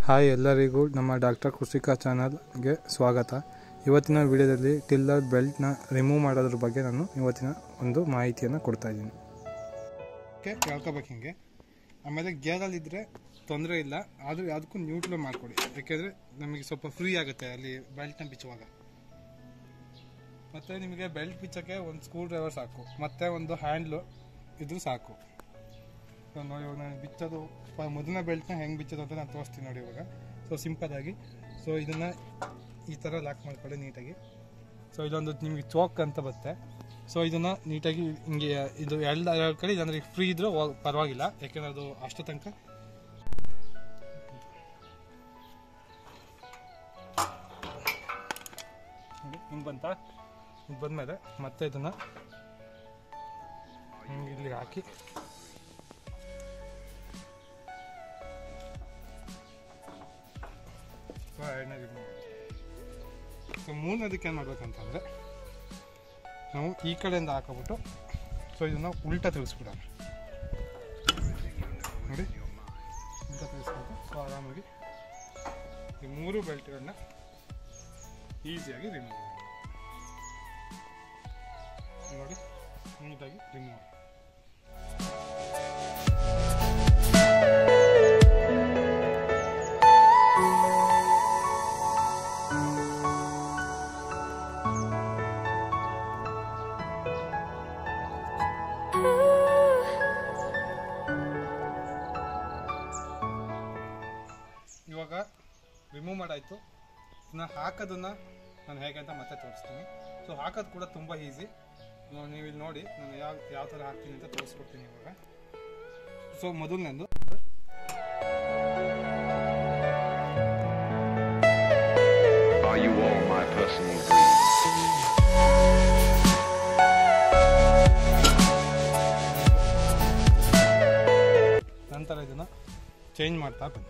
Hi ಎಲ್ಲರಿಗೂ ನಮ್ಮ doctor Krishika ಚಾನಲ್ಗೆ ಸ್ವಾಗತ ಇವತ್ತಿನ ವಿಡಿಯೋದಲ್ಲಿ ಟಿಲ್ಲರ್ ಬೆಲ್ಟ್ನ ರಿಮೂವ್ ಮಾಡೋದ್ರ ಬಗ್ಗೆ ನಾನು ಇವತ್ತಿನ ಒಂದು ಮಾಹಿತಿಯನ್ನು ಕೊಡ್ತಾ ಇದ್ದೀನಿ ಓಕೆ ಹೇಳ್ಕೋಬೇಕು ಹಿಂಗೆ ಆಮೇಲೆ ಗೇರಲ್ಲಿದ್ದರೆ ತೊಂದರೆ ಇಲ್ಲ ಆದರೂ ಯಾವುದಕ್ಕೂ ನ್ಯೂಟ್ರಲ್ ಮಾಡಿಕೊಡಿ ಯಾಕೆಂದರೆ ನಮಗೆ ಸ್ವಲ್ಪ ಫ್ರೀ ಆಗುತ್ತೆ ಅಲ್ಲಿ ಬೆಲ್ಟ್ನ ಬಿಚ್ಚುವಾಗ ಮತ್ತು ನಿಮಗೆ ಬೆಲ್ಟ್ ಬಿಚ್ಚೋಕ್ಕೆ ಒಂದು ಸ್ಕ್ರೂ ಡ್ರೈವರ್ ಸಾಕು ಮತ್ತು ಒಂದು ಹ್ಯಾಂಡ್ಲು ಇದ್ರೂ ಸಾಕು ಸೊ ನೋಡಿ ಇವಾಗ ನಾನು ಬಿಚ್ಚೋದು ಪ- ಮೊದಲನೇ ಬೆಲ್ಟ್ನ ಹೆಂಗೆ ಬಿಚ್ಚೋದು ಅಂತ ನಾನು ತೋರಿಸ್ತೀನಿ ನೋಡಿ ಇವಾಗ ಸೊ ಸಿಂಪಲ್ ಆಗಿ ಸೊ ಇದನ್ನು ಈ ಥರ ಲಾಕ್ ಮಾಡ್ಕೊಳ್ಳಿ ನೀಟಾಗಿ ಸೊ ಇದೊಂದು ನಿಮಗೆ ಚೋಕ್ ಅಂತ ಬರುತ್ತೆ ಸೊ ಇದನ್ನು ನೀಟಾಗಿ ಹಿಂಗೆ ಇದು ಎರಡು ಎರಡು ಕಡೆ ಇದಂದ್ರೆ ಫ್ರೀ ಇದ್ರೂ ಹೋಗ್- ಪರವಾಗಿಲ್ಲ ಯಾಕೆಂದ್ರೆ ಅದು ಅಷ್ಟು ತನಕ ಹಿಂಗೆ ಬಂತ ಇದು ಬಂದಮೇಲೆ ಮತ್ತೆ ಇದನ್ನು ಹಿಂಗೆ ಇಲ್ಲಿಗೆ ಹಾಕಿ ಸೊ ಎರಡನೇ ಇದು ಮಾಡಿ ಸೊ ಮೂರನೇದಕ್ಕೆ ಏನು ಮಾಡ್ಬೇಕಂತಂದರೆ ನಾವು ಈ ಕಡೆಯಿಂದ ಹಾಕೋಬಿಟ್ಟು ಸೊ ಇದನ್ನು ಉಲ್ಟಾ ತಿರ್ಗಿಸ್ಬಿಡೋಣ ನೋಡಿ ಉಲ್ಟಾ ತಿರ್ಗಿಸ್ಬಿಟ್ಟು ಸೊ ಆರಾಮಾಗಿ ಈ ಮೂರು ಬೆಲ್ಟ್ಗಳನ್ನ ಈಸಿಯಾಗಿ ರಿಮೂವ್ ಮಾಡಿ ನೋಡಿ ನೀಟಾಗಿ ರಿಮೂವ್ ಮಾಡಿ ಇವಾಗ ರಿಮೂವ್ ಮಾಡಾಯ್ತು ಇನ್ನು ಹಾಕೋದನ್ನ ನಾನು ಹೇಗೆ ಅಂತ ಮತ್ತೆ ತೋರಿಸ್ತೀನಿ ಸೊ ಹಾಕೋದು ಕೂಡ ತುಂಬ ಈಸಿ ನೀವು ಇಲ್ಲಿ ನೋಡಿ ನಾನು ಯಾವ ಯಾವ ಥರ ಹಾಕ್ತೀನಿ ಅಂತ ತೋರಿಸ್ಕೊಡ್ತೀನಿ ಇವಾಗ ಸೊ ಮೊದಲನೇದು Are you all my personal dreams? ನಂತರ ಇದನ್ನು ಚೇಂಜ್ ಮಾಡ್ತಾ ಬನ್ನಿ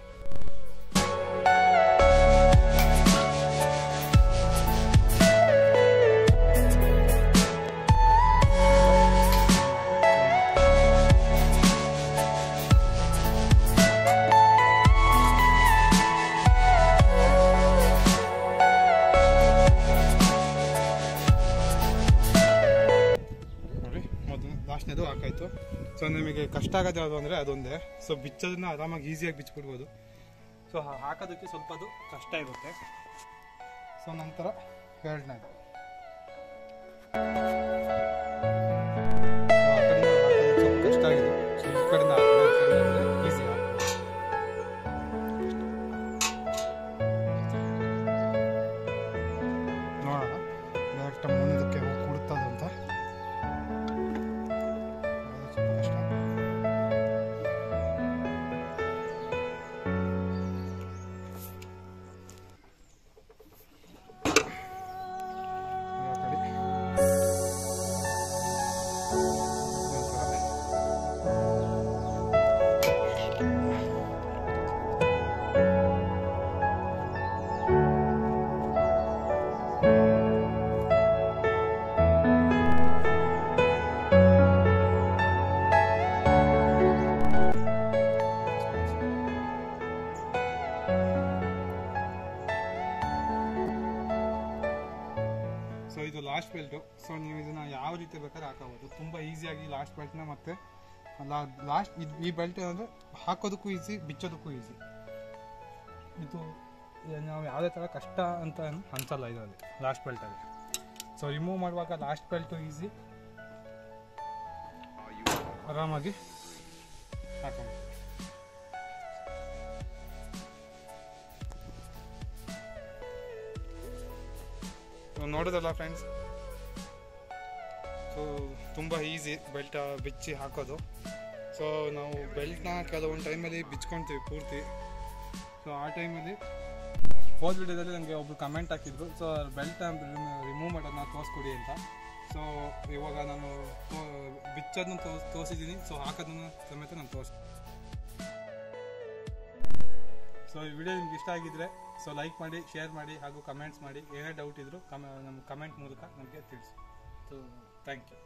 ನೋಡಿ ಮೊದಲು ಲಾಸ್ಟ್ನೇದು ಹಾಕಾಯ್ತು ಸೊ ನಿಮಗೆ ಕಷ್ಟ ಆಗೋದು ಯಾವುದು ಅಂದರೆ ಅದೊಂದೇ ಸೊ ಬಿಚ್ಚೋದನ್ನ ಆರಾಮಾಗಿ ಈಸಿಯಾಗಿ ಬಿಚ್ಚಿಬಿಡ್ಬೋದು ಸೊ ಹಾಕೋದಕ್ಕೆ ಸ್ವಲ್ಪ ಅದು ಕಷ್ಟ ಇರುತ್ತೆ ಸೊ ನಂತರ ಎರಡನೇದು ಸ್ವಲ್ಪ ಕಷ್ಟ ಆಗಿದೆ ಸೊ ಈ ಕಡೆಯಿಂದ ಈಸಿ ನೋಡೋಣ ಡೈರೆಕ್ಟ್ ಮುಂದಕ್ಕೆ ಹೋಗಿ ಕೊಡ್ತದಂತ ಅದು ಸ್ವಲ್ಪ ಕಷ್ಟ ಈ ಕಡೆ. ಒಂದ್ಸಲ. ಸೊ ಇದು ಲಾಸ್ಟ್ ಬೆಲ್ಟು ಸೊ ನೀವು ಇದನ್ನ ಯಾವ ರೀತಿ ಬೇಕಾದ್ರೆ ಹಾಕೋಬೋದು ತುಂಬ ಈಸಿಯಾಗಿ ಲಾಸ್ಟ್ ಬೆಲ್ಟ್ನ ಮತ್ತೆ ಲಾಸ್ಟ್ ಇದು ಈ ಬೆಲ್ಟ್ ಅಂದರೆ ಹಾಕೋದಕ್ಕೂ ಈಸಿ ಬಿಚ್ಚೋದಕ್ಕೂ ಈಸಿ ಇದು ಇದು ನಾವು ಯಾವುದೇ ಥರ ಕಷ್ಟ ಅಂತ ಏನು ಅನ್ಸಲ್ಲ ಇದರಲ್ಲಿ ಲಾಸ್ಟ್ ಬೆಲ್ಟಲ್ಲಿ ಸೊ ರಿಮೂವ್ ಮಾಡುವಾಗ ಲಾಸ್ಟ್ ಬೆಲ್ಟು ಈಸಿ ಆರಾಮಾಗಿ ಹಾಕೊಂಡು ಸೊ ನೋಡೋದಲ್ಲ ಫ್ರೆಂಡ್ಸ್ ಸೊ ತುಂಬ ಈಸಿ ಬೆಲ್ಟ್ ಬಿಚ್ಚಿ ಹಾಕೋದು ಸೊ ನಾವು ಬೆಲ್ಟ್ನ ಕೆಲವೊಂದು ಟೈಮಲ್ಲಿ ಬಿಚ್ಕೊಳ್ತೀವಿ ಪೂರ್ತಿ ಸೊ ಆ ಟೈಮಲ್ಲಿ ಹೋದ ವಿಡಿಯೋದಲ್ಲಿ ನನಗೆ ಒಬ್ರು ಕಮೆಂಟ್ ಹಾಕಿದ್ರು ಸೊ ಬೆಲ್ಟ್ ರಿಮೂವ್ ಮಾಡೋದನ್ನ ತೋರಿಸ್ಕೊಡಿ ಅಂತ ಸೊ ಇವಾಗ ನಾನು ಬಿಚ್ಚೋದನ್ನ ತೋರ್ಸ್ ತೋರಿಸಿದ್ದೀನಿ ಸೊ ಹಾಕೋದನ್ನ ಸಮೇತ ನಾನು ತೋರಿಸ್ ಸೊ ಈ ವಿಡಿಯೋ ನಿಮ್ಗೆ ಇಷ್ಟ ಆಗಿದ್ರೆ ಸೊ ಲೈಕ್ ಮಾಡಿ ಶೇರ್ ಮಾಡಿ ಹಾಗೂ ಕಮೆಂಟ್ಸ್ ಮಾಡಿ ಏನೇ ಡೌಟ್ ಇದ್ದರೂ ಕಮ ನಮ್ಮ ಕಮೆಂಟ್ ಮೂಲಕ ನಮಗೆ ತಿಳಿಸಿ ಸೊ ಥ್ಯಾಂಕ್ ಯು